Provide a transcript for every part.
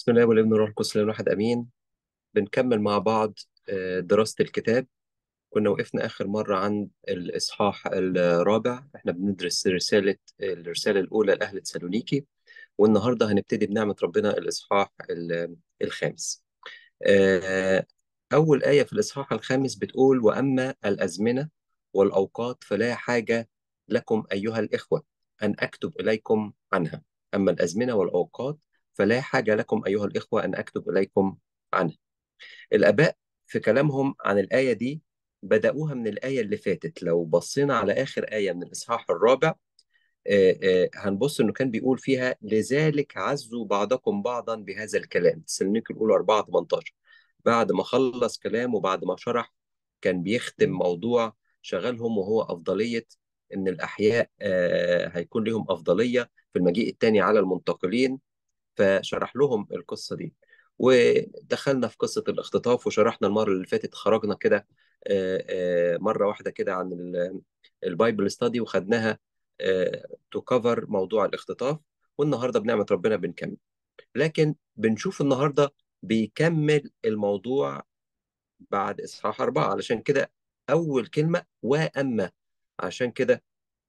بسم الله والابن والروح القدس الإله الواحد امين بنكمل مع بعض آه، دراسة الكتاب كنا وقفنا آخر مرة عند الإصحاح الرابع احنا بندرس رسالة الرسالة الأولى لأهل تسالونيكي والنهاردة هنبتدي بنعمة ربنا الإصحاح ال- الخامس آه، أول آية في الإصحاح الخامس بتقول وأما الأزمنة والأوقات فلا حاجة لكم أيها الإخوة أن أكتب إليكم عنها أما الأزمنة والأوقات فلا حاجة لكم أيها الإخوة أن أكتب إليكم عنها الآباء في كلامهم عن الآية دي بدأوها من الآية اللي فاتت لو بصينا على آخر آية من الإصحاح الرابع آه، آه، هنبص إنه كان بيقول فيها لذلك عزوا بعضكم بعضا بهذا الكلام تسالونيك الأولى 4 18 بعد ما خلص كلامه بعد ما شرح كان بيختم موضوع شغلهم وهو أفضلية إن الأحياء آه، هيكون لهم أفضلية في المجيء الثاني على المنتقلين فشرح لهم القصة دي ودخلنا في قصة الاختطاف وشرحنا المرة اللي فاتت خرجنا كده آه، آه، مرة واحدة كده عن ال- البايبل ستادي وخدناها تو كفر موضوع الاختطاف والنهاردة بنعمة ربنا بنكمل لكن بنشوف النهاردة بيكمل الموضوع بعد إصحاح أربعة علشان كده أول كلمة وأما عشان كده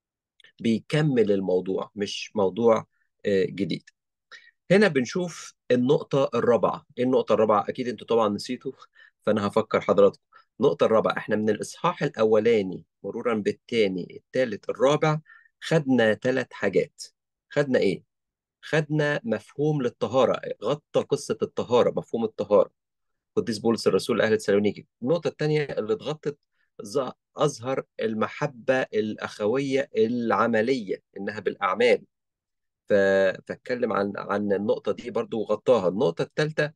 بيكمل الموضوع مش موضوع آه، جديد هنا بنشوف النقطة الرابعة ايه النقطة الرابعة اكيد انتوا طبعا نسيتوا فانا هفكر حضراتكم النقطة الرابعة احنا من الاصحاح الاولاني مرورا بالتاني التالت الرابع خدنا ثلاث حاجات خدنا ايه خدنا مفهوم للطهارة غطى قصة الطهارة مفهوم الطهارة قديس بولس الرسول اهل تسالونيكي النقطة الثانية اللي اتغطت ظ- اظهر المحبة الاخوية العملية انها بالاعمال ف- فاتكلم عن عن النقطة دي برضو وغطاها النقطة الثالثة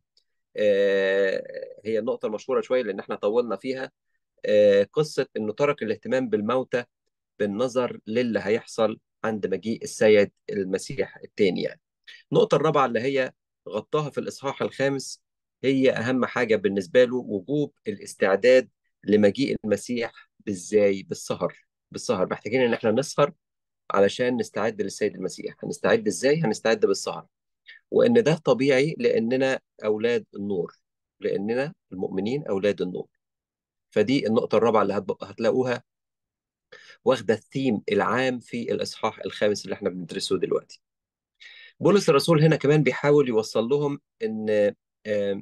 هي النقطة المشهورة شوية لأن احنا طولنا فيها آه، قصة إنه ترك الاهتمام بالموتى بالنظر للي هيحصل عند مجيء السيد المسيح الثاني يعني النقطة الرابعة اللي هي غطاها في الإصحاح الخامس هي أهم حاجة بالنسبة له وجوب الاستعداد لمجيء المسيح بالزاي بالسهر بالسهر محتاجين إن احنا نسهر علشان نستعد للسيد المسيح هنستعد ازاي هنستعد بالسهر وان ده طبيعي لاننا اولاد النور لاننا المؤمنين اولاد النور فدي النقطة الرابعة اللي هتب- هتلاقوها واخدة الثيم العام في الإصحاح الخامس اللي احنا بندرسه دلوقتي بولس الرسول هنا كمان بيحاول يوصل لهم إن آم،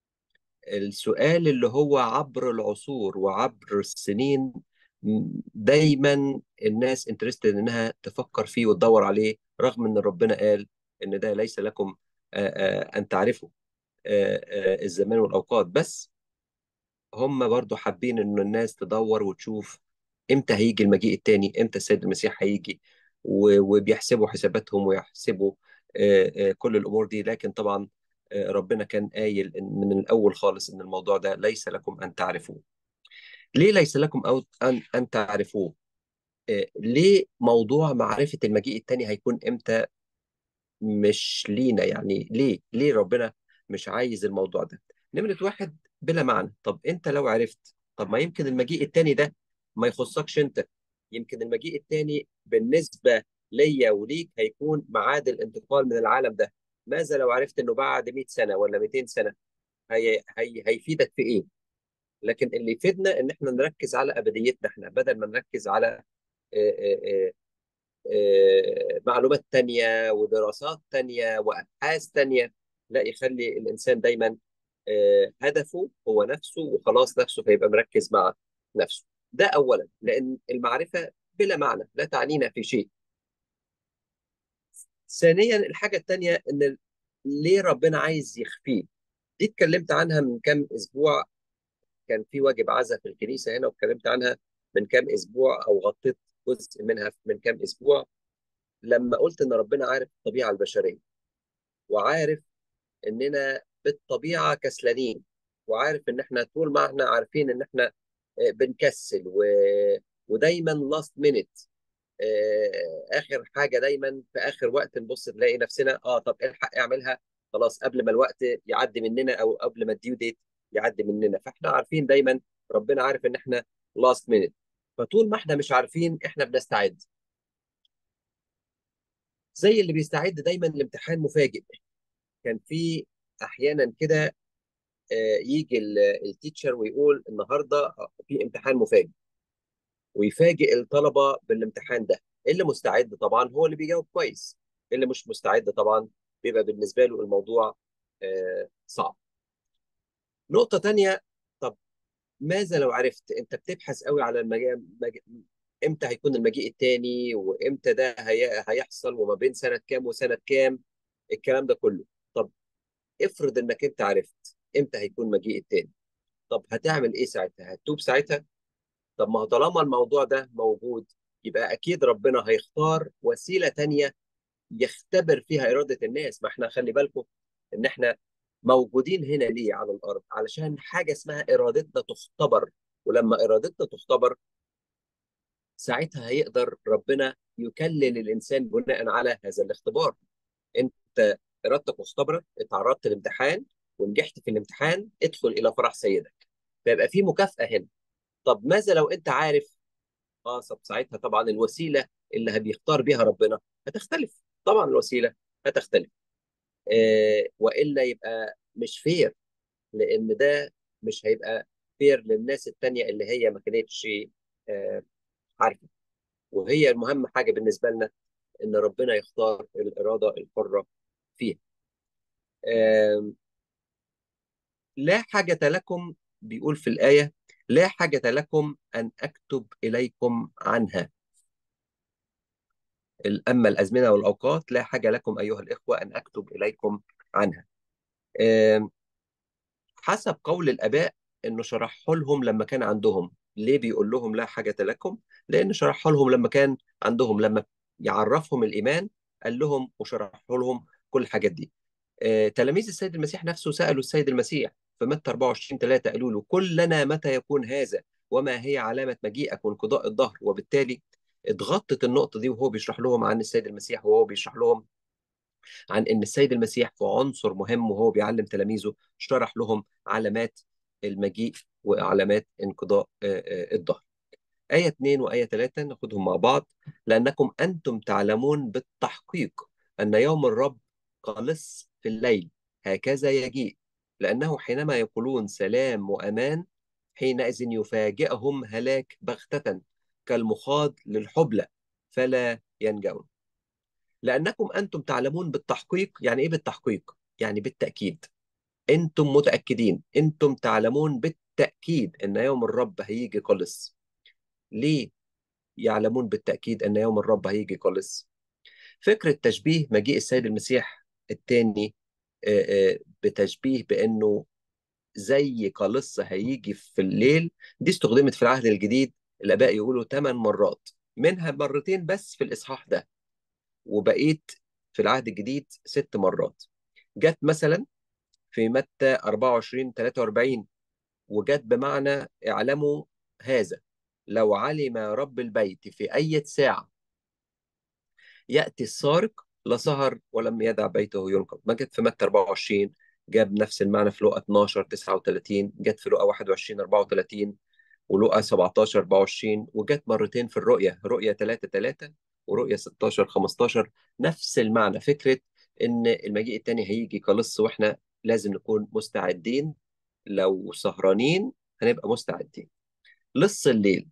السؤال اللي هو عبر العصور وعبر السنين م، دايما الناس انترستد انها تفكر فيه وتدور عليه رغم ان ربنا قال ان ده ليس لكم آه، آه، ان تعرفوا آه، آه، الزمان والاوقات بس هم برضو حابين ان الناس تدور وتشوف امتى هيجي المجيء التاني امتى السيد المسيح هيجي و- وبيحسبوا حساباتهم ويحسبوا آه، آه، كل الامور دي لكن طبعا آه، ربنا كان قايل إن- من الاول خالص ان الموضوع ده ليس لكم ان تعرفوه ليه ليس لكم أو ان ان تعرفوه آه، ليه موضوع معرفة المجيء التاني هيكون امتى مش لينا يعني ليه ليه ربنا مش عايز الموضوع ده نمرة واحد بلا معنى طب انت لو عرفت طب ما يمكن المجيء التاني ده ما يخصكش انت يمكن المجيء التاني بالنسبة ليا وليك هيكون ميعاد الانتقال من العالم ده ماذا لو عرفت انه بعد 100 سنة ولا 200 سنة هي هي هيفيدك في ايه لكن اللي يفيدنا ان احنا نركز على ابديتنا احنا بدل ما نركز على آه، آه، آه، آه، معلومات تانية ودراسات تانية وأبحاث تانية لا يخلي الإنسان دايما آه، هدفه هو نفسه وخلاص نفسه فيبقى مركز مع نفسه ده أولا لأن المعرفة بلا معنى لا تعنينا في شيء ثانيا الحاجة التانية إن ليه ربنا عايز يخفيه دي اتكلمت عنها من كام أسبوع كان في واجب عزا في الكنيسة هنا واتكلمت عنها من كام أسبوع أو غطيت جزء منها من كام أسبوع لما قلت إن ربنا عارف الطبيعة البشرية وعارف اننا بالطبيعه كسلانين وعارف ان احنا طول ما احنا عارفين ان احنا آه، بنكسل و... ودايما لاست مينيت اخر حاجه دايما في اخر وقت نبص نلاقي نفسنا اه طب الحق اعملها خلاص قبل ما الوقت يعدي مننا او قبل ما الديو ديت يعدي مننا فاحنا عارفين دايما ربنا عارف ان احنا لاست مينيت فطول ما احنا مش عارفين احنا بنستعد زي اللي بيستعد دايما لامتحان مفاجئ كان في احيانا كده آه، يجي التيتشر ويقول النهارده في امتحان مفاجئ ويفاجئ الطلبه بالامتحان ده اللي مستعد طبعا هو اللي بيجاوب كويس اللي مش مستعد طبعا بيبقى بالنسبه له الموضوع آه، صعب نقطه تانية طب ماذا لو عرفت انت بتبحث قوي على المجال مج... امتى هيكون المجيء التاني وامتى ده هي... هيحصل وما بين سنه كام وسنه كام الكلام ده كله طب افرض انك انت عرفت امتى هيكون مجيء التاني طب هتعمل ايه ساعتها هتتوب ساعتها طب ما هو طالما الموضوع ده موجود يبقى اكيد ربنا هيختار وسيله تانية يختبر فيها اراده الناس ما احنا خلي بالكم ان احنا موجودين هنا ليه على الارض علشان حاجه اسمها ارادتنا تختبر ولما ارادتنا تختبر ساعتها هيقدر ربنا يكلل الانسان بناء على هذا الاختبار انت ارادتك مختبره اتعرضت لامتحان ونجحت في الامتحان ادخل الى فرح سيدك فيبقى في مكافاه هنا طب ماذا لو انت عارف اه طب ساعتها طبعا الوسيله اللي بيختار بيها ربنا هتختلف طبعا الوسيله هتختلف آه والا يبقى مش فير لان ده مش هيبقى فير للناس التانية اللي هي ما كانتش آه عارفه وهي المهم حاجه بالنسبه لنا ان ربنا يختار الاراده الحره فيها آه لا حاجه لكم بيقول في الايه لا حاجه لكم ان اكتب اليكم عنها اما الازمنه والاوقات لا حاجه لكم ايها الاخوه ان اكتب اليكم عنها آه حسب قول الاباء انه شرحه لهم لما كان عندهم ليه بيقول لهم لا حاجه لكم لان شرحه لهم لما كان عندهم لما يعرفهم الايمان قال لهم وشرحه لهم كل الحاجات دي آه تلاميذ السيد المسيح نفسه سالوا السيد المسيح في متى 24 3 قالوا له قل لنا متى يكون هذا وما هي علامه مجيئك وانقضاء الظهر وبالتالي اتغطت النقطه دي وهو بيشرح لهم عن السيد المسيح وهو بيشرح لهم عن ان السيد المسيح في عنصر مهم وهو بيعلم تلاميذه شرح لهم علامات المجيء وعلامات انقضاء الظهر. آية 2 وآية 3 ناخدهم مع بعض لأنكم أنتم تعلمون بالتحقيق أن يوم الرب قلص في الليل هكذا يجيء لأنه حينما يقولون سلام وأمان حينئذ يفاجئهم هلاك بغتة كالمخاض للحبلى فلا ينجون لأنكم أنتم تعلمون بالتحقيق يعني إيه بالتحقيق؟ يعني بالتأكيد أنتم متأكدين أنتم تعلمون بالتأكيد أن يوم الرب هيجي قلص ليه يعلمون بالتأكيد أن يوم الرب هيجي قلص؟ فكرة تشبيه مجيء السيد المسيح الثاني بتشبيه بأنه زي قلص هيجي في الليل دي استخدمت في العهد الجديد الآباء يقولوا ثمان مرات منها مرتين بس في الإصحاح ده وبقيت في العهد الجديد ست مرات جت مثلا في متى 24 43 وجت بمعنى اعلموا هذا لو علم رب البيت في أي ساعة يأتي السارق لسهر ولم يدع بيته ينقض ما جت في متى 24 جاب نفس المعنى في لقا 12 39 جت في لقا 21 34 ولقا 17 24 وجت مرتين في الرؤية رؤية 3 3 ورؤية 16 15 نفس المعنى فكرة إن المجيء التاني هيجي كلص وإحنا لازم نكون مستعدين لو سهرانين هنبقى مستعدين لص الليل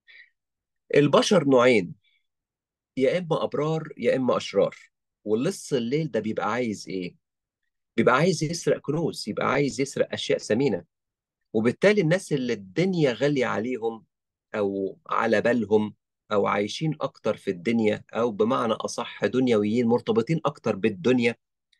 البشر نوعين يا إما أبرار يا إما أشرار واللص الليل ده بيبقى عايز إيه؟ بيبقى عايز يسرق كنوز يبقى عايز يسرق أشياء ثمينة وبالتالي الناس اللي الدنيا غالية عليهم أو على بالهم أو عايشين أكتر في الدنيا أو بمعنى أصح دنيويين مرتبطين أكتر بالدنيا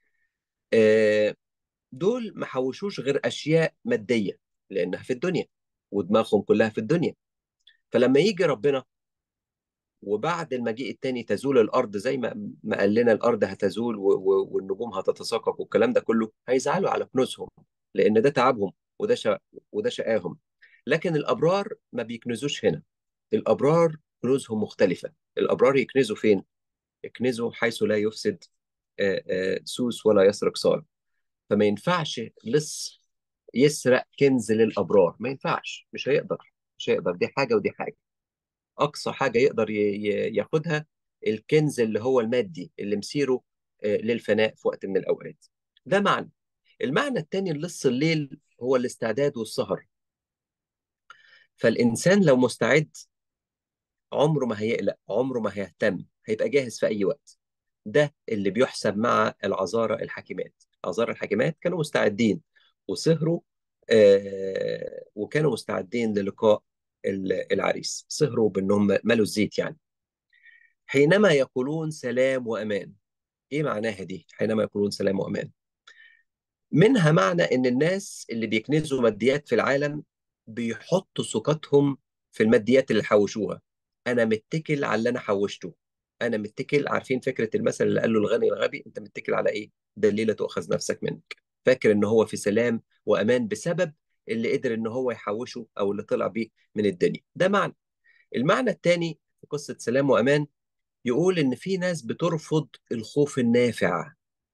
دول ما حوشوش غير أشياء مادية لأنها في الدنيا ودماغهم كلها في الدنيا فلما يجي ربنا وبعد المجيء التاني تزول الأرض زي ما ما قال لنا الأرض هتزول والنجوم هتتساقط والكلام ده كله هيزعلوا على كنوزهم لأن ده تعبهم وده شا... وده شقاهم لكن الأبرار ما بيكنزوش هنا الأبرار كنوزهم مختلفة الأبرار يكنزوا فين؟ يكنزوا حيث لا يفسد سوس ولا يسرق صار فما ينفعش لص يسرق كنز للأبرار ما ينفعش مش هيقدر مش هيقدر دي حاجة ودي حاجة أقصى حاجة يقدر ياخدها الكنز اللي هو المادي اللي مسيره للفناء في وقت من الأوقات ده معنى المعنى الثاني لص الليل هو الاستعداد والسهر فالإنسان لو مستعد عمره ما هيقلق عمره ما هيهتم هيبقى جاهز في أي وقت ده اللي بيحسب مع العذارى الحاكمات عذارى الحاكمات كانوا مستعدين وسهروا آه وكانوا مستعدين للقاء العريس سهروا بأنهم ملوا الزيت يعني حينما يقولون سلام وأمان إيه معناها دي حينما يقولون سلام وأمان منها معنى ان الناس اللي بيكنزوا ماديات في العالم بيحطوا ثقتهم في الماديات اللي حوشوها انا متكل على اللي انا حوشته انا متكل عارفين فكره المثل اللي قال له الغني الغبي انت متكل على ايه ده الليله تؤخذ نفسك منك فاكر ان هو في سلام وامان بسبب اللي قدر ان هو يحوشه او اللي طلع بيه من الدنيا ده معنى المعنى الثاني في قصه سلام وامان يقول ان في ناس بترفض الخوف النافع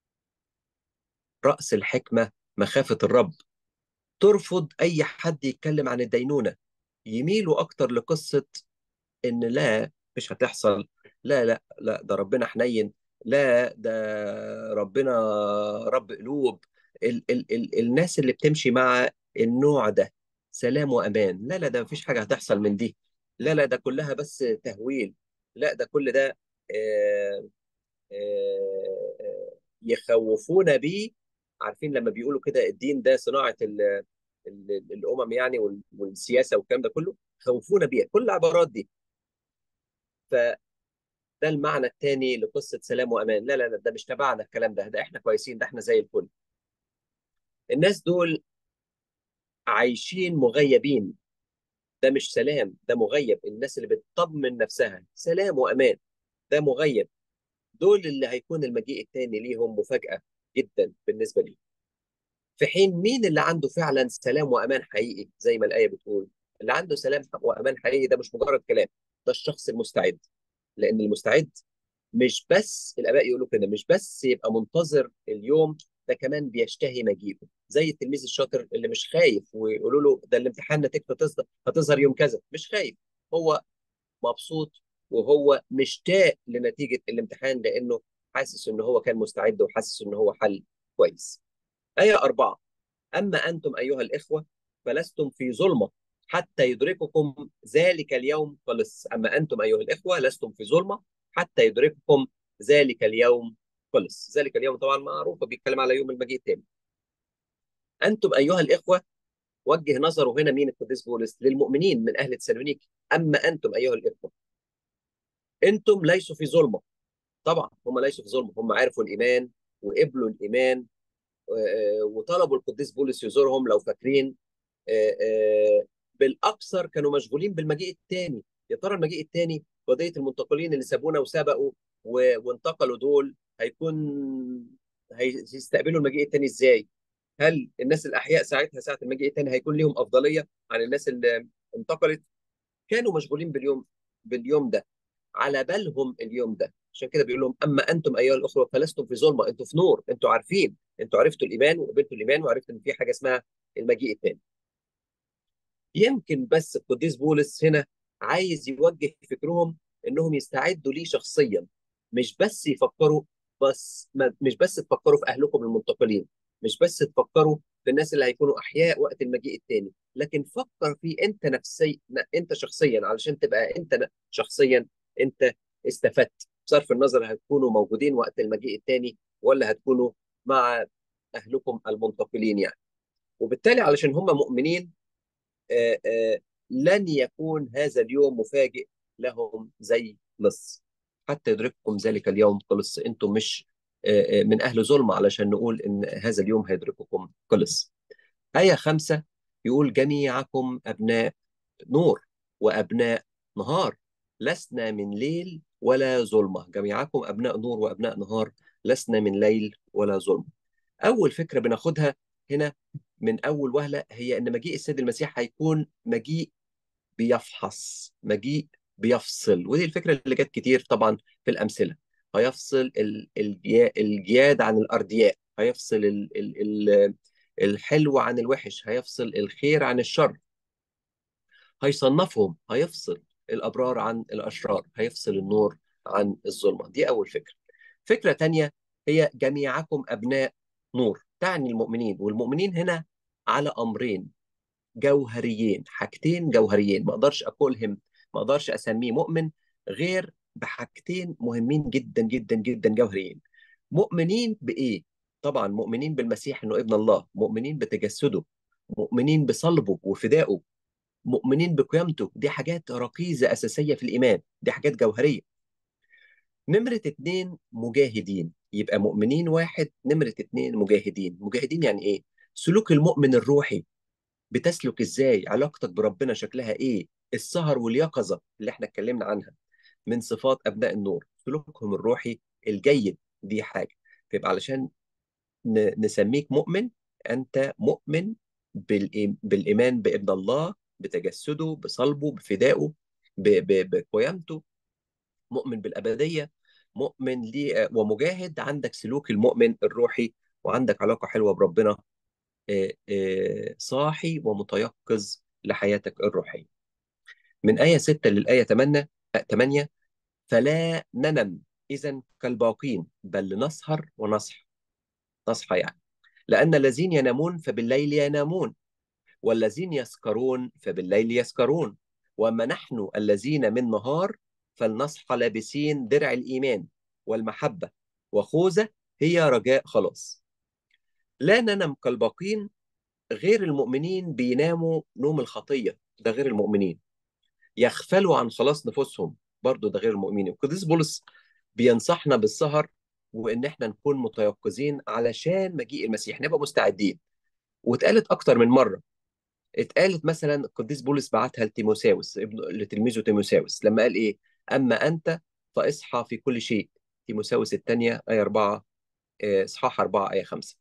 رأس الحكمة مخافة الرب ترفض أي حد يتكلم عن الدينونة يميلوا أكتر لقصة إن لا مش هتحصل لا لا لا ده ربنا حنين لا ده ربنا رب قلوب ال ال ال الناس اللي بتمشي مع النوع ده سلام وأمان لا لا ده مفيش حاجة هتحصل من دي لا لا ده كلها بس تهويل لا ده كل ده آه آه يخوفونا بيه عارفين لما بيقولوا كده الدين ده صناعه ال ال الامم يعني والسياسه والكلام ده كله خوفونا بيها كل العبارات دي فده المعنى الثاني لقصه سلام وامان لا لا لا ده مش تبعنا الكلام ده ده احنا كويسين ده احنا زي الفل الناس دول عايشين مغيبين ده مش سلام ده مغيب الناس اللي بتطمن نفسها سلام وامان ده مغيب دول اللي هيكون المجيء الثاني ليهم مفاجاه جدا بالنسبه لي في حين مين اللي عنده فعلا سلام وامان حقيقي زي ما الايه بتقول اللي عنده سلام وامان حقيقي ده مش مجرد كلام ده الشخص المستعد لان المستعد مش بس الاباء يقولوا كده مش بس يبقى منتظر اليوم ده كمان بيشتهي مجيئه زي التلميذ الشاطر اللي مش خايف ويقولوا له ده الامتحان نتيجته هتظهر يوم كذا مش خايف هو مبسوط وهو مشتاق لنتيجه الامتحان لانه حاسس ان هو كان مستعد وحاسس ان هو حل كويس. آية أربعة أما أنتم أيها الإخوة فلستم في ظلمة حتى يدرككم ذلك اليوم خلص أما أنتم أيها الإخوة لستم في ظلمة حتى يدرككم ذلك اليوم خلص ذلك اليوم طبعا معروف بيتكلم على يوم المجيء الثاني أنتم أيها الإخوة وجه نظره هنا مين القديس بولس للمؤمنين من أهل تسالونيك أما أنتم أيها الإخوة أنتم ليسوا في ظلمة طبعا هم ليسوا في ظلم هم عرفوا الايمان وقبلوا الايمان وطلبوا القديس بولس يزورهم لو فاكرين بالاكثر كانوا مشغولين بالمجيء الثاني يا ترى المجيء الثاني قضيه المنتقلين اللي سابونا وسبقوا وانتقلوا دول هيكون هيستقبلوا المجيء الثاني ازاي؟ هل الناس الاحياء ساعتها ساعه المجيء الثاني هيكون لهم افضليه عن الناس اللي انتقلت؟ كانوا مشغولين باليوم باليوم ده على بالهم اليوم ده عشان كده بيقول لهم اما انتم ايها الاخوه فلستم في ظلمه انتم في نور انتم عارفين انتم عرفتوا الايمان وقبلتوا الايمان وعرفتوا ان في حاجه اسمها المجيء الثاني يمكن بس القديس بولس هنا عايز يوجه فكرهم انهم يستعدوا ليه شخصيا مش بس يفكروا بس مش بس تفكروا في اهلكم المنتقلين مش بس تفكروا في الناس اللي هيكونوا احياء وقت المجيء الثاني لكن فكر في انت نفسي انت شخصيا علشان تبقى انت شخصيا انت استفدت بصرف النظر هتكونوا موجودين وقت المجيء الثاني ولا هتكونوا مع اهلكم المنتقلين يعني وبالتالي علشان هم مؤمنين آآ آآ لن يكون هذا اليوم مفاجئ لهم زي لص حتى يدرككم ذلك اليوم قلص انتم مش من اهل ظلم علشان نقول ان هذا اليوم هيدرككم قلص آية خمسة يقول جميعكم أبناء نور وأبناء نهار لسنا من ليل ولا ظلمة جميعكم أبناء نور وأبناء نهار لسنا من ليل ولا ظلمة أول فكرة بناخدها هنا من أول وهلة هي أن مجيء السيد المسيح هيكون مجيء بيفحص مجيء بيفصل ودي الفكرة اللي جت كتير طبعا في الأمثلة هيفصل الجياد عن الأردياء هيفصل ال ال ال الحلو عن الوحش هيفصل الخير عن الشر هيصنفهم هيفصل الأبرار عن الأشرار هيفصل النور عن الظلمة دي أول فكرة فكرة تانية هي جميعكم أبناء نور تعني المؤمنين والمؤمنين هنا على امرين جوهريين حاجتين جوهريين ما اقدرش اقولهم ما اقدرش اسميه مؤمن غير بحاجتين مهمين جدا جدا جدا جوهريين مؤمنين بايه طبعا مؤمنين بالمسيح انه ابن الله مؤمنين بتجسده مؤمنين بصلبه وفدائه مؤمنين بقيامته دي حاجات ركيزة أساسية في الإيمان دي حاجات جوهرية نمرة اتنين مجاهدين يبقى مؤمنين واحد نمرة اتنين مجاهدين مجاهدين يعني إيه؟ سلوك المؤمن الروحي بتسلك إزاي علاقتك بربنا شكلها إيه السهر واليقظة اللي احنا اتكلمنا عنها من صفات أبناء النور سلوكهم الروحي الجيد دي حاجة فيبقى علشان نسميك مؤمن أنت مؤمن بالإيمان بابن الله بتجسده بصلبه بفدائه بقيامته مؤمن بالأبدية مؤمن لي ومجاهد عندك سلوك المؤمن الروحي وعندك علاقة حلوة بربنا صاحي ومتيقظ لحياتك الروحية من آية 6 للآية 8 8 فلا ننم إذا كالباقين بل نسهر ونصحى نصحى يعني لأن الذين ينامون فبالليل ينامون والذين يسكرون فبالليل يسكرون وأما نحن الذين من نهار فلنصحى لابسين درع الإيمان والمحبة وخوذة هي رجاء خلاص لا ننم كالباقين غير المؤمنين بيناموا نوم الخطية ده غير المؤمنين يغفلوا عن خلاص نفوسهم برضو ده غير المؤمنين القديس بولس بينصحنا بالسهر وان احنا نكون متيقظين علشان مجيء المسيح نبقى مستعدين واتقالت اكتر من مره اتقالت مثلا القديس بولس بعتها لتيموساوس ابن لتلميذه تيموساوس لما قال ايه اما انت فاصحى في كل شيء تيموساوس الثانيه ايه 4 اصحاح 4 ايه 5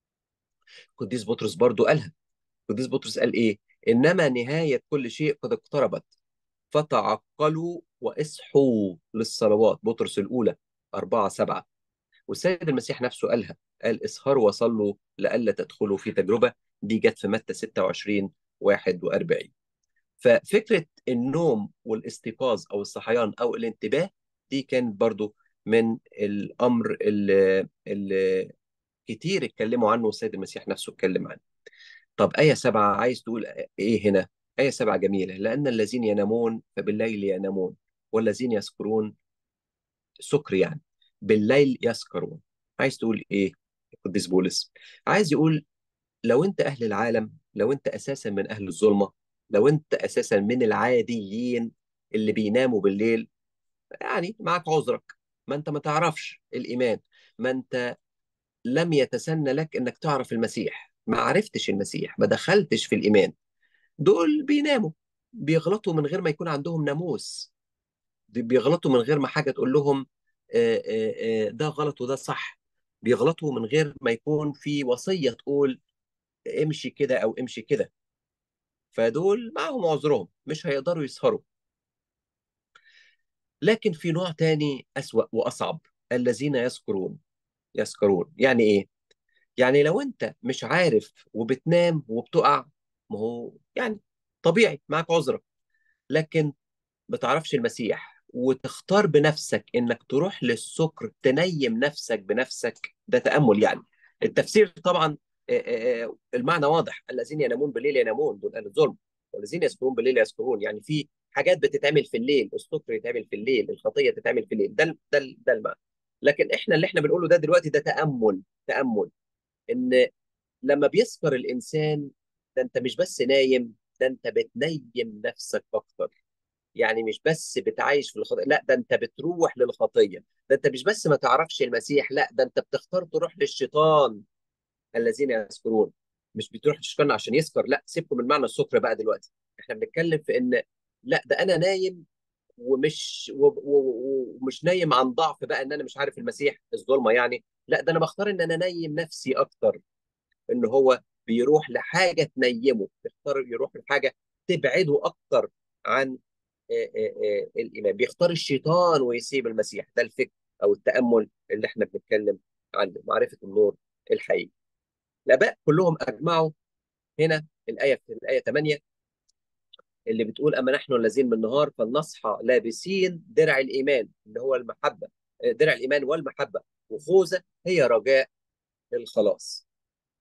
القديس بطرس برضو قالها القديس بطرس قال ايه انما نهايه كل شيء قد اقتربت فتعقلوا واصحوا للصلوات بطرس الاولى 4 7 والسيد المسيح نفسه قالها قال اسهروا وصلوا لئلا تدخلوا في تجربه دي جت في متى 26 41 ففكره النوم والاستيقاظ او الصحيان او الانتباه دي كانت برضو من الامر اللي, اللي كتير اتكلموا عنه والسيد المسيح نفسه اتكلم عنه طب آية سبعة عايز تقول إيه هنا؟ آية سبعة جميلة لأن الذين ينامون فبالليل ينامون والذين يسكرون سكر يعني بالليل يسكرون عايز تقول إيه القديس بولس؟ عايز يقول لو أنت أهل العالم لو أنت أساسا من أهل الظلمة لو أنت أساسا من العاديين اللي بيناموا بالليل يعني معك عذرك ما أنت ما تعرفش الإيمان ما أنت لم يتسنى لك انك تعرف المسيح ما عرفتش المسيح ما دخلتش في الايمان دول بيناموا بيغلطوا من غير ما يكون عندهم ناموس بيغلطوا من غير ما حاجه تقول لهم ده غلط وده صح بيغلطوا من غير ما يكون في وصيه تقول امشي كده او امشي كده فدول معهم عذرهم مش هيقدروا يسهروا لكن في نوع تاني أسوأ وأصعب الذين يسكرون يسكرون يعني ايه يعني لو انت مش عارف وبتنام وبتقع ما هو يعني طبيعي معاك عذرك لكن ما تعرفش المسيح وتختار بنفسك انك تروح للسكر تنيم نفسك بنفسك ده تأمل يعني التفسير طبعا المعنى واضح الذين ينامون بالليل ينامون دول اهل الظلم والذين يسكرون بالليل يسكرون يعني في حاجات بتتعمل في الليل السكر يتعمل في الليل الخطيه تتعمل في الليل ده ده ده المعنى لكن احنا اللي احنا بنقوله ده دلوقتي ده تامل تامل ان لما بيسكر الانسان ده انت مش بس نايم ده انت بتنيم نفسك اكتر يعني مش بس بتعايش في الخطيه لا ده انت بتروح للخطيه ده انت مش بس ما تعرفش المسيح لا ده انت بتختار تروح للشيطان الذين يسكرون مش بتروح للشيطان عشان يسكر لا سيبكم من معنى السكر بقى دلوقتي احنا بنتكلم في ان لا ده انا نايم ومش ومش نايم عن ضعف بقى ان انا مش عارف المسيح الظلمه يعني لا ده انا بختار ان انا نايم نفسي اكتر ان هو بيروح لحاجه تنيمه بيختار يروح لحاجه تبعده اكتر عن الايمان بيختار الشيطان ويسيب المسيح ده الفكر او التامل اللي احنا بنتكلم عنه معرفه النور الحقيقي الاباء كلهم اجمعوا هنا الايه في الايه 8 اللي بتقول اما نحن الذين من النهار فلنصحى لابسين درع الايمان اللي هو المحبه درع الايمان والمحبه وخوذه هي رجاء الخلاص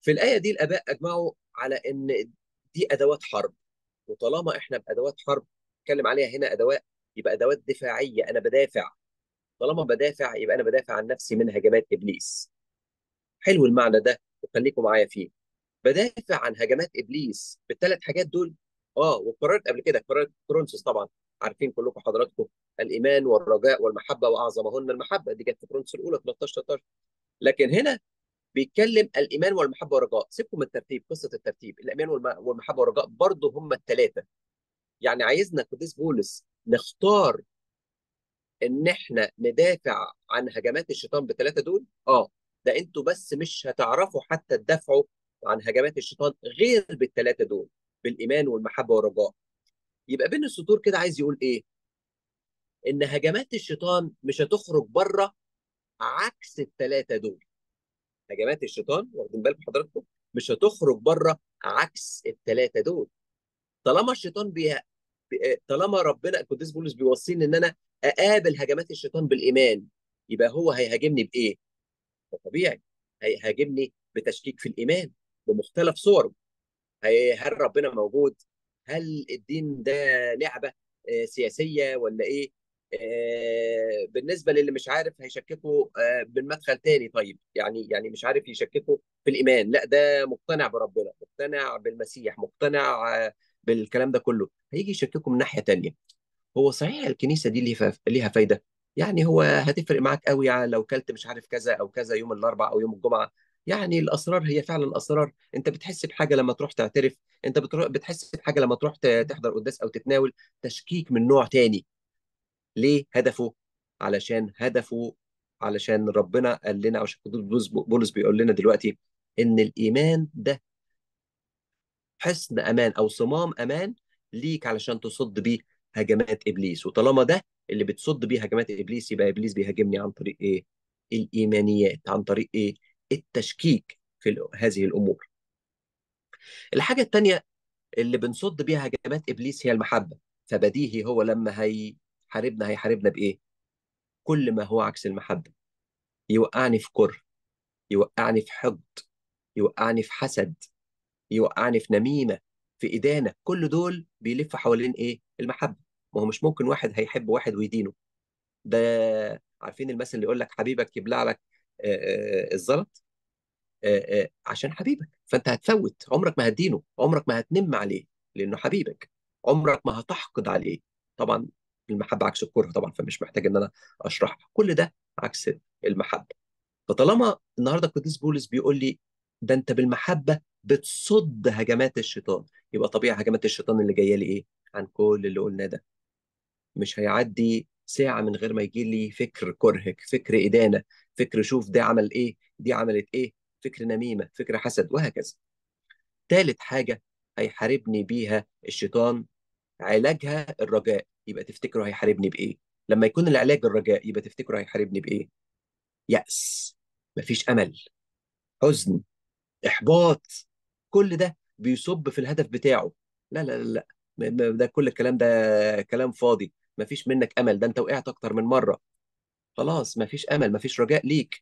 في الآية دي الآباء أجمعوا على إن دي أدوات حرب وطالما إحنا بأدوات حرب نتكلم عليها هنا أدوات يبقى أدوات دفاعية أنا بدافع طالما بدافع يبقى أنا بدافع عن نفسي من هجمات إبليس حلو المعنى ده وخليكم معايا فيه بدافع عن هجمات إبليس بالثلاث حاجات دول آه وقررت قبل كده قررت كرونسوس طبعا عارفين كلكم حضراتكم الإيمان والرجاء والمحبة وأعظمهن المحبة دي كانت في كرونسوس الأولى 13 13 لكن هنا بيتكلم الايمان والمحبه والرجاء سيبكم من الترتيب قصه الترتيب الايمان والمحبه والرجاء برضه هم الثلاثه يعني عايزنا قديس بولس نختار ان احنا ندافع عن هجمات الشيطان بالثلاثه دول اه ده انتوا بس مش هتعرفوا حتى تدافعوا عن هجمات الشيطان غير بالثلاثه دول بالايمان والمحبه والرجاء يبقى بين السطور كده عايز يقول ايه ان هجمات الشيطان مش هتخرج بره عكس الثلاثه دول هجمات الشيطان واخدين بالكم حضراتكم مش هتخرج بره عكس الثلاثه دول طالما الشيطان بي... طالما ربنا القديس بولس بيوصيني ان انا اقابل هجمات الشيطان بالايمان يبقى هو هيهاجمني بايه؟ طبيعي هيهاجمني بتشكيك في الايمان بمختلف صوره هل ربنا موجود؟ هل الدين ده لعبه سياسيه ولا ايه؟ بالنسبه للي مش عارف هيشككوا بالمدخل تاني طيب يعني يعني مش عارف يشككوا في الايمان لا ده مقتنع بربنا مقتنع بالمسيح مقتنع بالكلام ده كله هيجي يشككوا من ناحيه تانيه هو صحيح الكنيسه دي ليها فايده يعني هو هتفرق معاك قوي لو كلت مش عارف كذا او كذا يوم الاربعاء او يوم الجمعه يعني الاسرار هي فعلا اسرار انت بتحس بحاجه لما تروح تعترف انت بتحس بحاجه لما تروح تحضر قداس او تتناول تشكيك من نوع تاني ليه هدفه علشان هدفه علشان ربنا قال لنا او بولس بولس بيقول لنا دلوقتي ان الايمان ده حصن امان او صمام امان ليك علشان تصد بيه هجمات ابليس وطالما ده اللي بتصد بيه هجمات ابليس يبقى ابليس بيهاجمني عن طريق ايه الايمانيات عن طريق ايه التشكيك في هذه الامور الحاجه الثانيه اللي بنصد بيها هجمات ابليس هي المحبه فبديهي هو لما هي حاربنا هيحاربنا بايه؟ كل ما هو عكس المحبه يوقعني في كره يوقعني في حقد يوقعني في حسد يوقعني في نميمه في ادانه كل دول بيلف حوالين ايه؟ المحبه ما هو مش ممكن واحد هيحب واحد ويدينه ده عارفين المثل اللي يقول لك حبيبك يبلع لك الزلط عشان حبيبك فانت هتفوت عمرك ما هتدينه عمرك ما هتنم عليه لانه حبيبك عمرك ما هتحقد عليه طبعا المحبه عكس الكره طبعا فمش محتاج ان انا اشرحها كل ده عكس المحبه فطالما النهارده القديس بولس بيقول لي ده انت بالمحبه بتصد هجمات الشيطان يبقى طبيعي هجمات الشيطان اللي جايه لي ايه عن كل اللي قلناه ده مش هيعدي ساعه من غير ما يجي لي فكر كرهك فكر ادانه فكر شوف ده عمل ايه دي عملت ايه فكر نميمه فكر حسد وهكذا ثالث حاجه هيحاربني بيها الشيطان علاجها الرجاء يبقى تفتكروا هيحاربني بايه لما يكون العلاج الرجاء يبقى تفتكروا هيحاربني بايه يأس مفيش امل حزن احباط كل ده بيصب في الهدف بتاعه لا لا لا لا ده كل الكلام ده كلام فاضي مفيش منك امل ده انت وقعت اكتر من مره خلاص مفيش امل مفيش رجاء ليك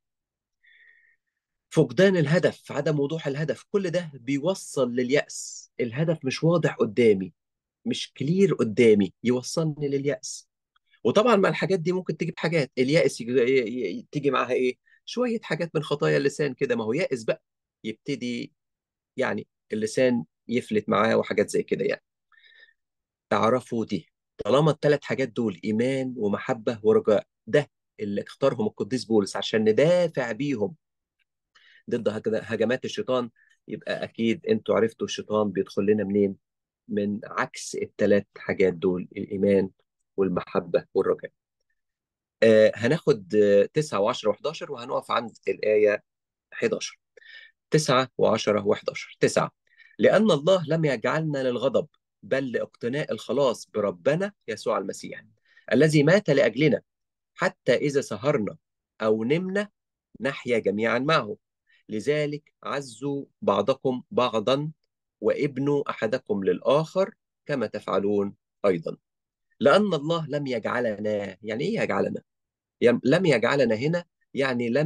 فقدان الهدف عدم وضوح الهدف كل ده بيوصل لليأس الهدف مش واضح قدامي مش كلير قدامي يوصلني لليأس وطبعا مع الحاجات دي ممكن تجيب حاجات اليأس تيجي معاها ايه شوية حاجات من خطايا اللسان كده ما هو يائس بقى يبتدي يعني اللسان يفلت معاه وحاجات زي كده يعني اعرفوا دي طالما الثلاث حاجات دول ايمان ومحبة ورجاء ده اللي اختارهم القديس بولس عشان ندافع بيهم ضد هجمات الشيطان يبقى اكيد انتوا عرفتوا الشيطان بيدخل لنا منين من عكس الثلاث حاجات دول الإيمان والمحبة والرجاء آه هناخد آه 9 و10 و11 وهنقف عند الآية 11 9 و10 و11 9 لأن الله لم يجعلنا للغضب بل لاقتناء الخلاص بربنا يسوع المسيح الذي مات لأجلنا حتى إذا سهرنا أو نمنا نحيا جميعا معه لذلك عزوا بعضكم بعضا وابنوا احدكم للاخر كما تفعلون ايضا لان الله لم يجعلنا يعني ايه يجعلنا يعني لم يجعلنا هنا يعني لم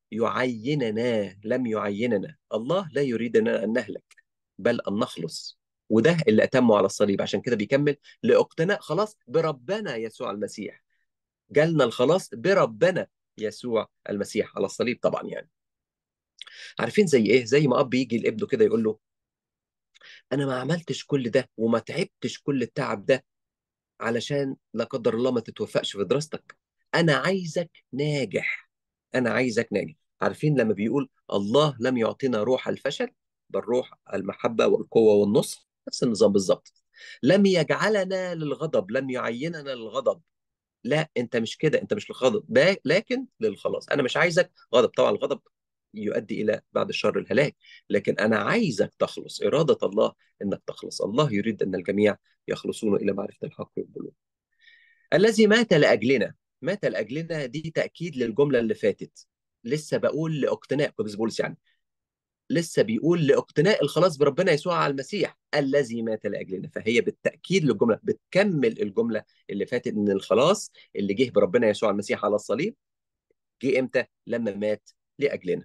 يعيننا لم يعيننا الله لا يريدنا أن نهلك بل أن نخلص وده اللي أتمه على الصليب عشان كده بيكمل لاقتناء خلاص بربنا يسوع المسيح جالنا الخلاص بربنا يسوع المسيح على الصليب طبعا يعني عارفين زي ايه زي ما اب يجي لابنه كده يقول له انا ما عملتش كل ده وما تعبتش كل التعب ده علشان لا قدر الله ما تتوفقش في دراستك انا عايزك ناجح انا عايزك ناجح عارفين لما بيقول الله لم يعطينا روح الفشل بل روح المحبة والقوة والنصر نفس النظام بالظبط لم يجعلنا للغضب لم يعيننا للغضب لا انت مش كده انت مش للغضب لكن للخلاص انا مش عايزك غضب طبعا الغضب يؤدي الى بعد الشر الهلاك لكن انا عايزك تخلص اراده الله انك تخلص الله يريد ان الجميع يخلصون الى معرفه الحق والبلوغ الذي مات لاجلنا مات لاجلنا دي تاكيد للجمله اللي فاتت لسه بقول لاقتناء قدس بولس يعني لسه بيقول لاقتناء الخلاص بربنا يسوع على المسيح الذي مات لاجلنا فهي بالتاكيد للجمله بتكمل الجمله اللي فاتت ان الخلاص اللي جه بربنا يسوع المسيح على الصليب جه امتى لما مات لاجلنا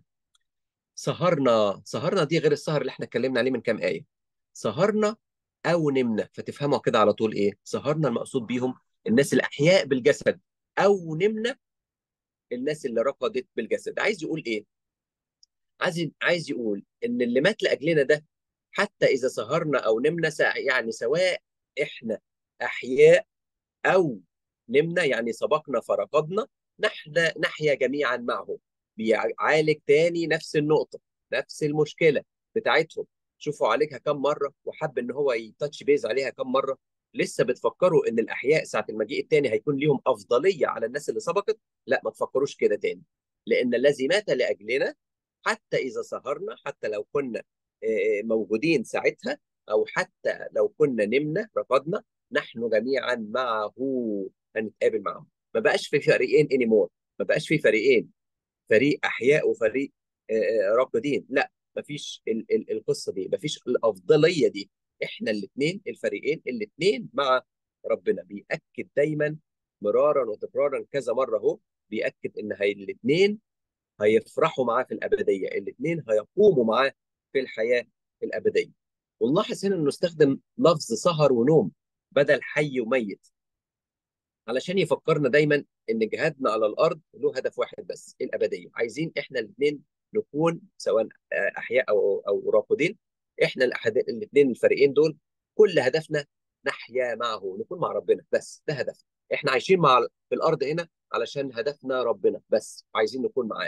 سهرنا سهرنا دي غير السهر اللي احنا اتكلمنا عليه من كام آية سهرنا أو نمنا فتفهموا كده على طول إيه سهرنا المقصود بيهم الناس الأحياء بالجسد أو نمنا الناس اللي رقدت بالجسد عايز يقول إيه عايز عايز يقول إن اللي مات لأجلنا ده حتى إذا سهرنا أو نمنا يعني سواء إحنا أحياء أو نمنا يعني سبقنا فرقدنا نحن نحيا جميعا معه بيعالج تاني نفس النقطة نفس المشكلة بتاعتهم شوفوا عالجها كم مرة وحب ان هو يتاتش بيز عليها كم مرة لسه بتفكروا ان الاحياء ساعة المجيء التاني هيكون ليهم افضلية على الناس اللي سبقت لا ما تفكروش كده تاني لان الذي مات لاجلنا حتى اذا سهرنا حتى لو كنا موجودين ساعتها او حتى لو كنا نمنا رقدنا نحن جميعا معه هنتقابل معه ما بقاش في فريقين انيمور ما بقاش في فريقين فريق احياء وفريق راقدين لا مفيش ال ال القصه دي مفيش الافضليه دي احنا الاثنين الفريقين الاثنين مع ربنا بياكد دايما مرارا وتكرارا كذا مره اهو بياكد ان هي الاثنين هيفرحوا معاه في الابديه الاثنين هيقوموا معاه في الحياه الابديه ونلاحظ هنا انه استخدم لفظ سهر ونوم بدل حي وميت علشان يفكرنا دايما ان جهادنا على الارض له هدف واحد بس الابديه عايزين احنا الاثنين نكون سواء احياء او او راقدين احنا الاثنين الفريقين دول كل هدفنا نحيا معه نكون مع ربنا بس ده هدفنا احنا عايشين مع في الارض هنا علشان هدفنا ربنا بس عايزين نكون معاه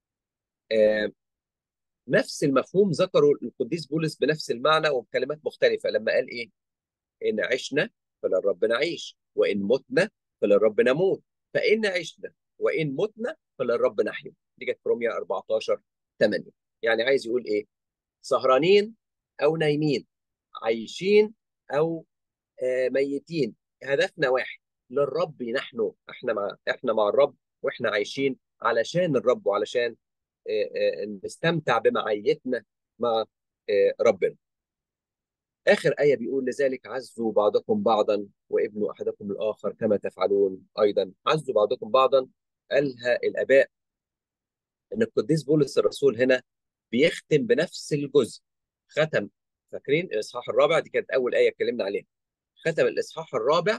آه نفس المفهوم ذكره القديس بولس بنفس المعنى وبكلمات مختلفه لما قال ايه ان عشنا فللرب نعيش وان متنا فللرب نموت فإن عشنا وإن متنا فللرب نحيا دي كانت في روميا 14 8 يعني عايز يقول إيه سهرانين أو نايمين عايشين أو آه ميتين هدفنا واحد للرب نحن احنا مع احنا مع الرب واحنا عايشين علشان الرب وعلشان آه آه نستمتع بمعيتنا مع ربنا آخر آية بيقول لذلك عزوا بعضكم بعضا وابنوا أحدكم الآخر كما تفعلون أيضا عزوا بعضكم بعضا قالها الآباء إن القديس بولس الرسول هنا بيختم بنفس الجزء ختم فاكرين الإصحاح الرابع دي كانت أول آية اتكلمنا عليها ختم الإصحاح الرابع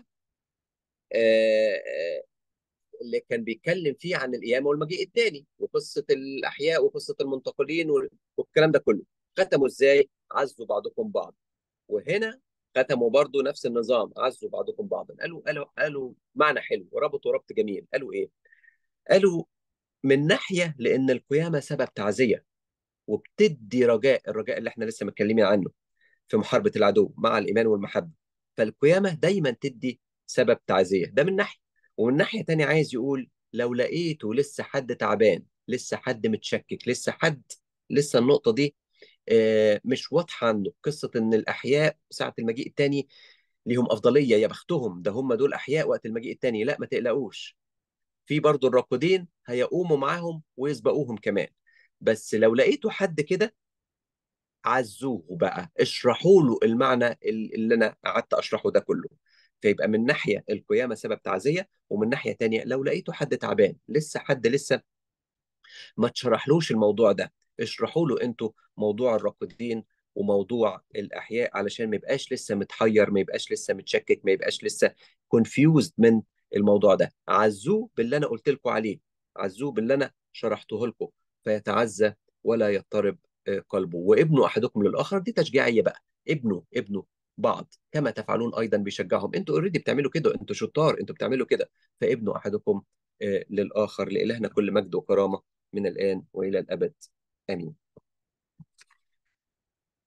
آه اللي كان بيتكلم فيه عن القيامة والمجيء الثاني وقصة الأحياء وقصة المنتقلين والكلام ده كله ختموا إزاي عزوا بعضكم بعض وهنا ختموا برضو نفس النظام عزوا بعضكم بعضا قالوا قالوا قالوا معنى حلو وربطوا ربط جميل قالوا ايه قالوا من ناحيه لان القيامه سبب تعزيه وبتدي رجاء الرجاء اللي احنا لسه متكلمين عنه في محاربه العدو مع الايمان والمحبه فالقيامه دايما تدي سبب تعزيه ده من ناحيه ومن ناحيه تانية عايز يقول لو لقيته لسه حد تعبان لسه حد متشكك لسه حد لسه النقطه دي مش واضحه عنه قصه ان الاحياء ساعه المجيء الثاني ليهم افضليه يا بختهم ده هم دول احياء وقت المجيء الثاني لا ما تقلقوش في برضو الراقدين هيقوموا معاهم ويسبقوهم كمان بس لو لقيتوا حد كده عزوه بقى اشرحوا له المعنى اللي انا قعدت اشرحه ده كله فيبقى من ناحيه القيامه سبب تعزيه ومن ناحيه تانية لو لقيتوا حد تعبان لسه حد لسه ما تشرحلوش الموضوع ده اشرحوا له انتوا موضوع الراقدين وموضوع الاحياء علشان ما يبقاش لسه متحير ما يبقاش لسه متشكك ما يبقاش لسه كونفيوزد من الموضوع ده عزوه باللي انا قلت لكم عليه عزوه باللي انا شرحته لكم فيتعزى ولا يضطرب آه، قلبه وابنوا احدكم للاخر دي تشجيعيه بقى ابنوا ابنوا بعض كما تفعلون ايضا بيشجعهم انتوا اوريدي بتعملوا كده انتوا شطار انتوا بتعملوا كده فابنوا احدكم آه، للاخر لالهنا كل مجد وكرامه من الان والى الابد امين